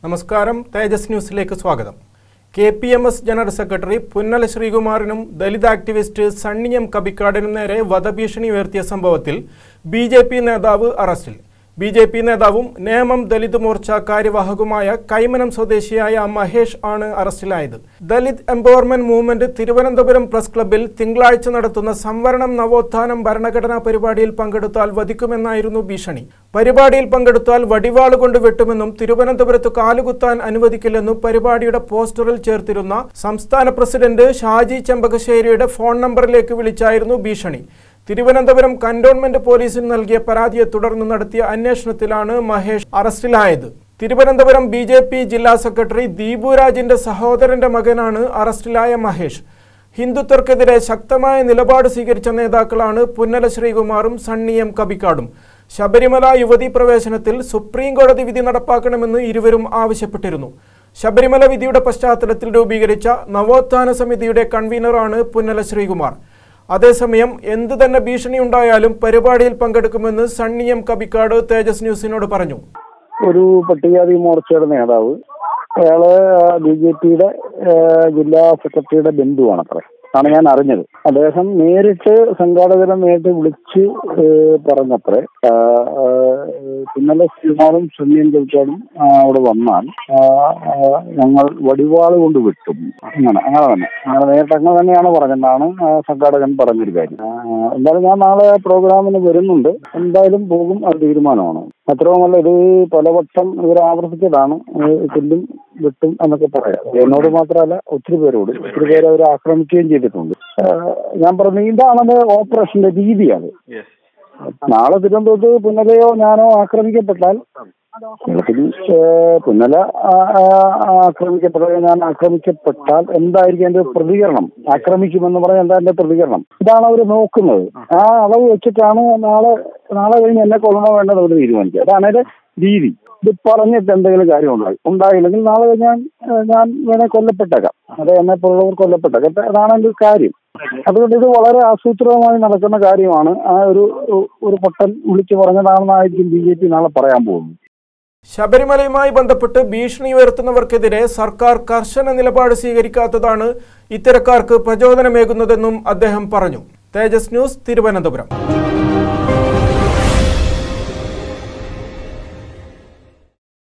നമസ്കാരം തേജസ് ന്യൂസിലേക്ക് സ്വാഗതം K P M S general secretary Punnala ശ്രീകുമാറിനും ദലിത് ആക്ടിവിസ്റ്റ് സണ്ണിയം കബിക്കാടിനും നേരെ വധഭീഷണി ഉയർത്തിയ സംഭവത്തിൽ ബി ജെ പി നേതാവ് അറസ്റ്റിൽ ബി ജെ പി നേതാവും നേമം ദലിത് മോർച്ച കാര്യവാഹകുമായ കൈമനം സ്വദേശിയായ മഹേഷ് ആണ് അറസ്റ്റിലായത് Dalit empowerment movement Thiruvananthapuram press ക്ലബ്ബിൽ തിങ്കളാഴ്ച നടത്തുന്ന സംവരണം നവോത്ഥാനം ഭരണഘടനാ പരിപാടിയിൽ പങ്കെടുത്താൽ വധിക്കുമെന്നായിരുന്നു ഭീഷണി പരിപാടിയിൽ പങ്കെടുത്താൽ വടിവാള് കൊണ്ട് വെട്ടുമെന്നും തിരുവനന്തപുരത്ത് കാലുകുത്താൻ അനുവദിക്കില്ലെന്നും പരിപാടിയുടെ പോസ്റ്ററിൽ ചേർത്തിരുന്ന സംസ്ഥാന പ്രസിഡന്റ് ഷാജി ചെമ്പകശ്ശേരിയുടെ ഫോൺ നമ്പറിലേക്ക് വിളിച്ചായിരുന്നു ഭീഷണി തിരുവനന്തപുരം കന്റോൺമെന്റ് പോലീസിന് നൽകിയ പരാതിയെ തുടർന്ന് നടത്തിയ അന്വേഷണത്തിലാണ് മഹേഷ് അറസ്റ്റിലായത് തിരുവനന്തപുരം ബി ജെ പി ജില്ലാ സെക്രട്ടറി ദീപുരാജിന്റെ സഹോദരന്റെ മകനാണ് അറസ്റ്റിലായ മഹേഷ് ഹിന്ദുത്വർക്കെതിരെ ശക്തമായ നിലപാട് സ്വീകരിച്ച നേതാക്കളാണ് പുന്നല ശ്രീകുമാറും സണ്ണിയം കബിക്കാടും ശബരിമല യുവതീ പ്രവേശനത്തിൽ സുപ്രീം കോടതി വിധി നടപ്പാക്കണമെന്ന് ഇരുവരും ആവശ്യപ്പെട്ടിരുന്നു ശബരിമല വിധിയുടെ പശ്ചാത്തലത്തിൽ രൂപീകരിച്ച നവോത്ഥാന സമിതിയുടെ കൺവീനറാണ് പുന്നല ശ്രീകുമാർ അതേസമയം എന്തു തന്നെ ഭീഷണി ഉണ്ടായാലും പരിപാടിയിൽ പങ്കെടുക്കുമെന്ന് സണ്ണിയം കബിക്കാട് തേജസ് ന്യൂസിനോട് പറഞ്ഞു ഒരു പട്ടികജാതി മോർച്ചയുടെ നേതാവ് അയാള് ബി ജെ പിയുടെ ജില്ലാ സെക്രട്ടറിയുടെ ബന്ധുവാണ് അത്ര ആണ് ഞാൻ അറിഞ്ഞത് അദ്ദേഹം നേരിട്ട് സംഘാടകരെ നേരിട്ട് വിളിച്ച് ഏഹ് പറഞ്ഞത്രേ ആഹ് ആഹ് പിന്നലെ ശ്രീമാറും സുന്നിയൻ ചോദിച്ചാലും അവിടെ വന്നാൽ ആഹ് ആഹ് ഞങ്ങൾ വടിവാള് കൊണ്ട് വിട്ടും അങ്ങനെ അങ്ങനെ തന്നെ അങ്ങനെ നേരിട്ട് അങ്ങനെ തന്നെയാണ് പറഞ്ഞെന്നാണ് ആ സംഘാടകൻ പറഞ്ഞൊരു കാര്യം ആഹ് എന്തായാലും ഞാൻ നാളെ പ്രോഗ്രാമിന് വരുന്നുണ്ട് എന്തായാലും പോകും അത് തീരുമാനമാണ് മാത്രവുമല്ല ഇത് പലവട്ടം ഇവർ ആവർത്തിച്ചതാണ് ഏഹ് കൊല്ലും വെട്ടും എന്നൊക്കെ പറയാം എന്നോട് മാത്രമല്ല ഒത്തിരി പേരോട് ഒത്തിരി പേരെ അവർ ആക്രമിക്കുകയും ചെയ്തിട്ടുണ്ട് ഏഹ് ഞാൻ പറഞ്ഞു ഇതാണ് ഓപ്പറേഷന്റെ രീതിയാണ് നാളെ തിരുവനന്തപുരത്ത് പുന്നലയോ ഞാനോ ആക്രമിക്കപ്പെട്ടാൽ കേരളത്തിൽ ഏഹ് പുന്നല ആ- ആ- ആക്രമിക്കപ്പെട്ട ഞാൻ ആക്രമിക്കപ്പെട്ടാൽ എന്തായിരിക്കും എന്റെ പ്രതികരണം ആക്രമിക്കുമെന്ന് പറഞ്ഞാൽ എന്താ എന്റെ പ്രതികരണം ഇതാണ് അവർ നോക്കുന്നത് ആ അളവ് വെച്ചിട്ടാണ് നാളെ നാളെ കഴിഞ്ഞ് എന്നെ കൊല്ലണോ വേണ്ടത് അവർ തീരുമാനിക്കുക അതാണ് എന്റെ രീതി ഇത് പറഞ്ഞിട്ട് എന്തെങ്കിലും കാര്യം ഉണ്ടായി ഉണ്ടായില്ലെങ്കിൽ നാളെ ഞാൻ ഏഹ് ഞാൻ വേണേ കൊല്ലപ്പെട്ടേക്കാം അതെ എന്നെ പോലുള്ളവർ കൊല്ലപ്പെട്ടേക്കാം അതാണ് എന്റെ കാര്യം അതുകൊണ്ട് ഇത് വളരെ ആസൂത്രിതമായി നടക്കുന്ന കാര്യമാണ് ആ ഒരു ഒരു പൊട്ടൻ വിളിച്ചു പറഞ്ഞതാണെന്നായിരിക്കും ബി ജെ പി നാളെ പറയാൻ പോകുന്നത് ശബരിമലയുമായി ബന്ധപ്പെട്ട് ഭീഷണി ഉയർത്തുന്നവർക്കെതിരെ സർക്കാർ കർശന നിലപാട് സ്വീകരിക്കാത്തതാണ് ഇത്തരക്കാർക്ക് പ്രചോദനമേകുന്നതെന്നും അദ്ദേഹം പറഞ്ഞു തേജസ് ന്യൂസ് തിരുവനന്തപുരം